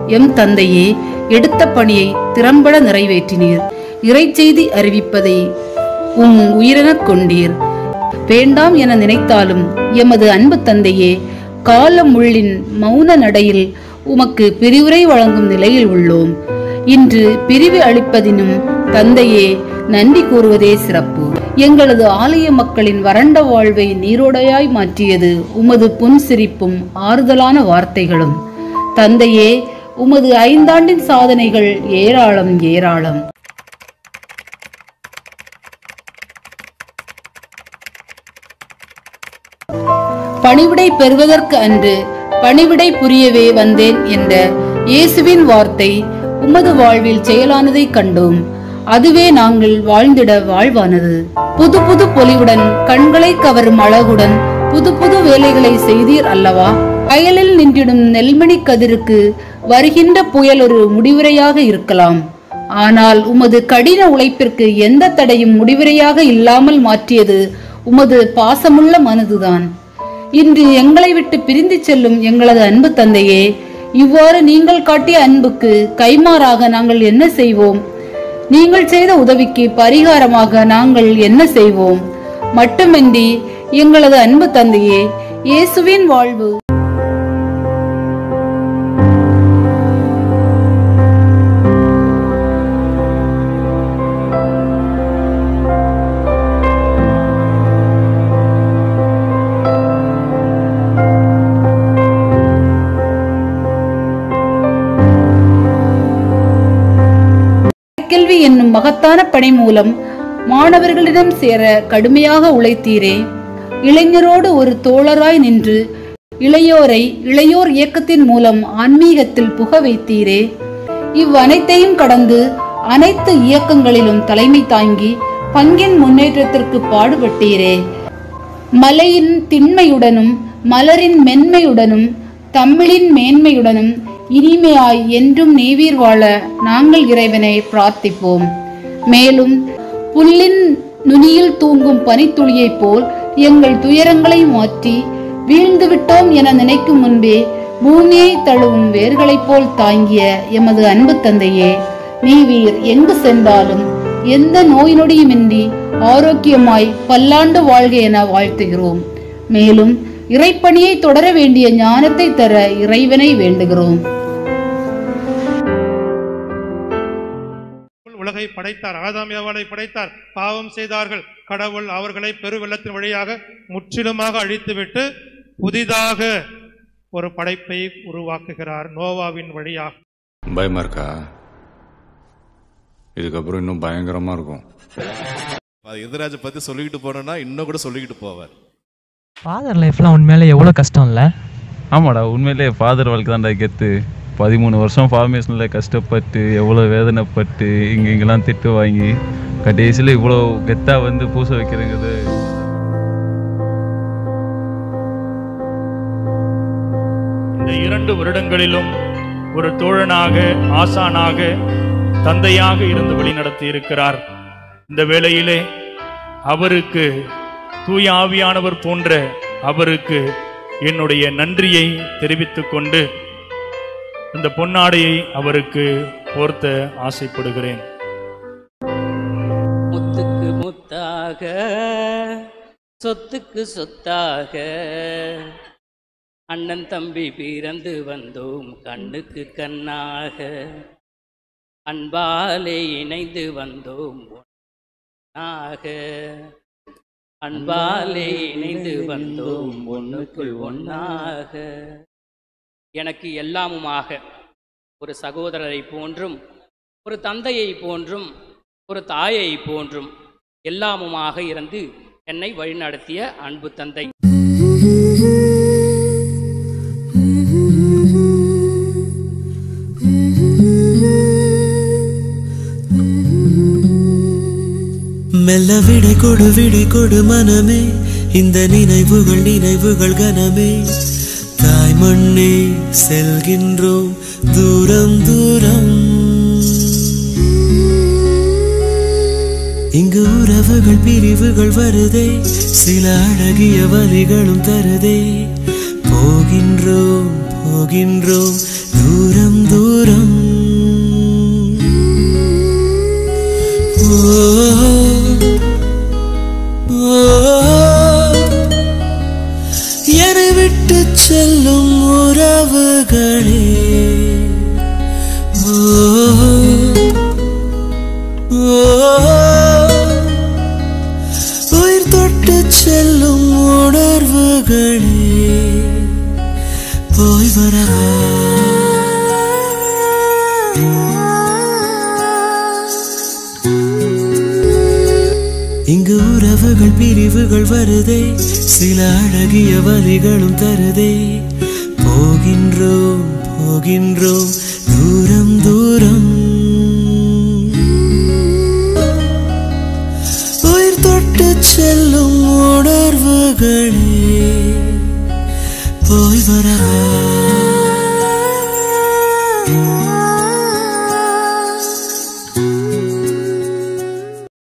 M தந்தையே எடுத்த பணியை திறம்பட நிறைவேற்றினீர் இறைச்செய்தி அறிவிப்பதை உம் உயிரெனக் கொண்டீர் வேண்டாம் என நினைத்தாலும் எமது அன்பு தந்தையே கால முள்ளின் மௌன நடையில் உமக்கு பிரிவுரை வழங்கும் நிலையில் உள்ளோம் இன்று பிரிவு அளிப்பதினும் தந்தையே நன்றி கூறுவதே சிறப்பு எங்களது ஆலய மக்களின் வறண்ட வாழ்வை நீரோடையாய் மாற்றியது உமது புன்சிரிப்பும் ஆறுதலான வார்த்தைகளும் தந்தையே உமது ஐந்தாண்டின் சாதனைகள் ஏராளம் ஏராளம் பணிவிடை பெறுவதற்கு அன்று பணிவிடை புரியவே வந்தேன் என்ற இயேசுவின் வார்த்தை உமது வாழ்வில் செயலானதை கண்டோம் அதுவே நாங்கள் வாழ்ந்திட வாழ்வானது புது புது பொலிவுடன் கண்களை கவரும் அழகுடன் புது புது வேலைகளை செய்தீர் அல்லவா வயலில் நின்றிடும் நெல்மணி கதிருக்கு வருகின்ற புயல் ஒரு முடிவுரையாக இருக்கலாம் ஆனால் உமது கடின உழைப்பிற்கு எந்த தடையும் முடிவுரையாக இல்லாமல் மாற்றியது உமது பாசமுள்ள மனதுதான் இன்று எங்களை விட்டு பிரிந்து செல்லும் எங்களது அன்பு தந்தையே இவ்வாறு நீங்கள் காட்டிய அன்புக்கு கைமாறாக நாங்கள் என்ன செய்வோம் நீங்கள் செய்த உதவிக்கு பரிகாரமாக நாங்கள் என்ன செய்வோம் மட்டுமின்றி எங்களது அன்பு தந்தையே இயேசுவின் வாழ்வு கேள்வி என்னும் மகத்தான பணி மூலம் மாணவர்களிடம் சேர கடுமையாக உழைத்தீரே இளைஞரோடு ஒரு தோழராய் நின்று இளையோரை இளையோர் இயக்கத்தின் மூலம் ஆன்மீகத்தில் புக வைத்தீரே இவ்வனைத்தையும் கடந்து அனைத்து இயக்கங்களிலும் தலைமை தாங்கி பங்கின் முன்னேற்றத்திற்கு பாடுபட்டீரே மலையின் திண்மையுடனும் மலரின் மென்மையுடனும் தமிழின் மேன்மையுடனும் இனிமையாய் என்றும் நீவீர் வாழ நாங்கள் இறைவனை பிரார்த்திப்போம் மேலும் புல்லின் நுனியில் தூங்கும் பனித்துளியைப் போல் எங்கள் துயரங்களை மாற்றி வீழ்ந்து விட்டோம் என நினைக்கும் முன்பே பூமியை தழுவும் வேர்களைப் போல் தாங்கிய எமது அன்பு தந்தையே நீவீர் எங்கு சென்றாலும் எந்த நோய் நொடியுமின்றி ஆரோக்கியமாய் பல்லாண்டு வாழ்க என வாழ்த்துகிறோம் மேலும் இறைப்பணியை தொடர வேண்டிய ஞானத்தை தர இறைவனை வேண்டுகிறோம் உலகை படைத்தார் ஆதாம் ஏவாளை படைத்தார் பாவம் செய்தார்கள் கடவுள் அவர்களை பெருவெள்ளத்தின் வழியாக முற்றிலுமாக அழித்துவிட்டு புதிதாக ஒரு படைப்பை உருவாக்குகிறார் நோவாவின் வழியாக பயமா இருக்கா இதுக்கப்புறம் இன்னும் பயங்கரமா இருக்கும் அது எதிராஜ பத்தி சொல்லிக்கிட்டு போனோம்னா இன்னும் கூட சொல்லிக்கிட்டு போவார் ஃபாதர் லைஃப்லாம் உண்மையிலே எவ்வளோ கஷ்டம் இல்லை ஆமாடா உண்மையிலே ஃபாதர் வாழ்க்கை தான்டா கெத்து பதிமூணு வருஷம் ஃபார்மேஷனில் கஷ்டப்பட்டு எவ்வளோ வேதனைப்பட்டு இங்கே இங்கெல்லாம் திட்டு வாங்கி கடைசியில் இவ்வளோ கெத்தாக வந்து பூச வைக்கிறங்கிறது இந்த இரண்டு வருடங்களிலும் ஒரு தோழனாக ஆசானாக தந்தையாக இருந்து வழிநடத்தி இருக்கிறார் இந்த வேளையிலே அவருக்கு தூய ஆவியானவர் போன்ற அவருக்கு என்னுடைய நன்றியை தெரிவித்துக் கொண்டு இந்த பொன்னாடையை அவருக்கு போர்த்த ஆசைப்படுகிறேன் முத்துக்கு முத்தாக சொத்துக்கு சொத்தாக அண்ணன் தம்பி பிறந்து வந்தோம் கண்ணுக்கு கண்ணாக அன்பாலே இணைந்து வந்தோம் ஒன்னாக அன்பாலே இணைந்து வந்தோம் ஒண்ணுக்குள் ஒன்னாக எனக்கு எல்லாமுமாக ஒரு சகோதரரை போன்றும் ஒரு தந்தையை போன்றும் ஒரு தாயை போன்றும் எல்லாமுமாக இருந்து என்னை வழிநடத்திய அன்பு தந்தை மெல்ல விடை கொடு விடை கொடு மனமே இந்த நினைவுகள் நினைவுகள் கனமே தாய் மண்ணே செல்கின்றோம் தூரம் தூரம் இங்கு உறவுகள் பிரிவுகள் வருதே சில அழகிய வழிகளும் தருதே போகின்றோம் போகின்றோம் தூரம் தூரம் உறவுகள் பிரிவுகள் வருதே சில அழகிய வரிகளும் தருதே போகின்றோம் போகின்றோம் தூரம் தூரம் உயிர் தொட்டு செல்லும் உணர்வுகளே போய் வரவா